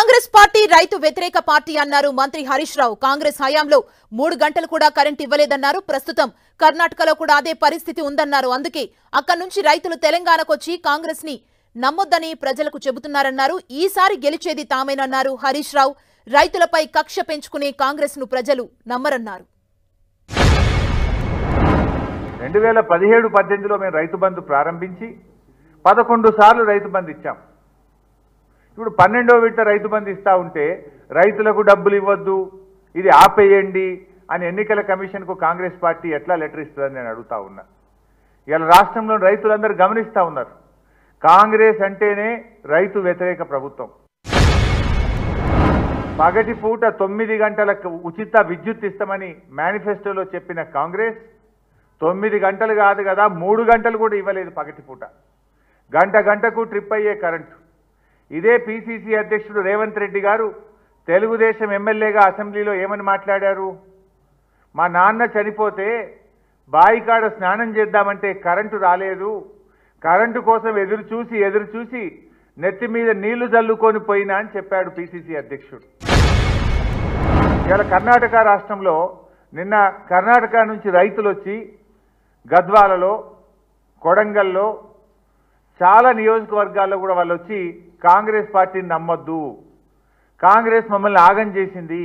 Congress party రైతు వ్యతిరేక party అన్నారు మంత్రి హరీష్ రావు కాంగ్రెస్ హయాంలో మూడు గంటలు కూడా కరెంట్ ఇవ్వలేదన్నారు ప్రస్తుతం కర్ణాటకలో కూడా అదే పరిస్థితి ఉందన్నారు అందుకే అక్కడి నుంచి రైతులు తెలంగాణకొచ్చి కాంగ్రెస్ ని నమ్మొద్దని ప్రజలకు చెబుతున్నారన్నారు ఈసారి గెలిచేది తామేనన్నారు హరీష్ రావు రైతులపై కక్ష పెంచుకునే కాంగ్రెస్ ను ప్రజలు నమ్మరన్నారు రెండు వేల పదిహేడు పద్దెనిమిదిలో మేము రైతు బంధు ప్రారంభించి పదకొండు సార్లు రైతు బంధు ఇచ్చాం ఇప్పుడు పన్నెండో విడత రైతు బంధు ఇస్తా ఉంటే రైతులకు డబ్బులు ఇవ్వద్దు ఇది ఆపేయండి అని ఎన్నికల కమిషన్కు కాంగ్రెస్ పార్టీ ఎట్లా లెటర్ ఇస్తుందని నేను అడుగుతా ఉన్నా ఇలా రాష్ట్రంలో రైతులందరూ గమనిస్తూ ఉన్నారు కాంగ్రెస్ అంటేనే రైతు వ్యతిరేక ప్రభుత్వం పగటి పూట తొమ్మిది గంటలకు ఉచిత విద్యుత్ ఇస్తామని మేనిఫెస్టోలో చెప్పిన కాంగ్రెస్ తొమ్మిది గంటలు కాదు కదా మూడు గంటలు కూడా ఇవ్వలేదు పగటి పూట గంట గంటకు ట్రిప్ అయ్యే కరెంటు ఇదే పిసిసి అధ్యక్షుడు రేవంత్ రెడ్డి గారు తెలుగుదేశం ఎమ్మెల్యేగా అసెంబ్లీలో ఏమని మాట్లాడారు మా నాన్న చనిపోతే బాయికాడ స్నానం చేద్దామంటే కరెంటు రాలేదు కరెంటు కోసం ఎదురు చూసి ఎదురు చూసి నెత్తి మీద నీళ్లు జల్లుకొని పోయినా అని చెప్పాడు పిసిసి అధ్యక్షుడు ఇవాళ కర్ణాటక రాష్ట్రంలో నిన్న కర్ణాటక నుంచి రైతులు వచ్చి గద్వాలలో కొడంగల్లో చాలా నియోజకవర్గాల్లో కూడా వాళ్ళు వచ్చి కాంగ్రెస్ పార్టీని నమ్మొద్దు కాంగ్రెస్ మమ్మల్ని ఆగం చేసింది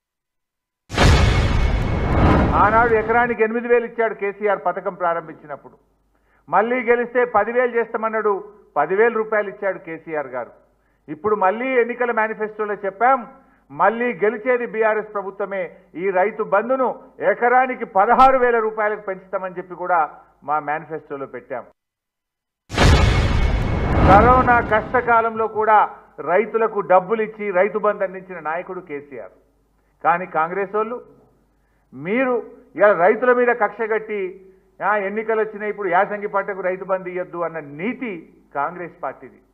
ఆనాడు ఎకరానికి ఎనిమిది వేలు ఇచ్చాడు కేసీఆర్ పథకం ప్రారంభించినప్పుడు మళ్ళీ గెలిస్తే పదివేలు చేస్తామన్నాడు పదివేల రూపాయలు ఇచ్చాడు కేసీఆర్ గారు ఇప్పుడు మళ్ళీ ఎన్నికల మేనిఫెస్టోలో చెప్పాం మళ్ళీ గెలిచేది బీఆర్ఎస్ ప్రభుత్వమే ఈ రైతు బంధును ఎకరానికి పదహారు వేల రూపాయలకు పెంచుతామని చెప్పి కూడా మా మేనిఫెస్టోలో పెట్టాం కరోనా కష్టకాలంలో కూడా రైతులకు డబ్బులు ఇచ్చి రైతు బంధు అందించిన నాయకుడు కేసీఆర్ కానీ కాంగ్రెస్ వాళ్ళు మీరు ఇలా రైతుల మీద కక్ష కట్టి ఆ, ఎన్నికలు వచ్చినాయి ఇప్పుడు యాసంగి పంటకు రైతు బంధు ఇవ్వద్దు అన్న నీతి కాంగ్రెస్ పార్టీది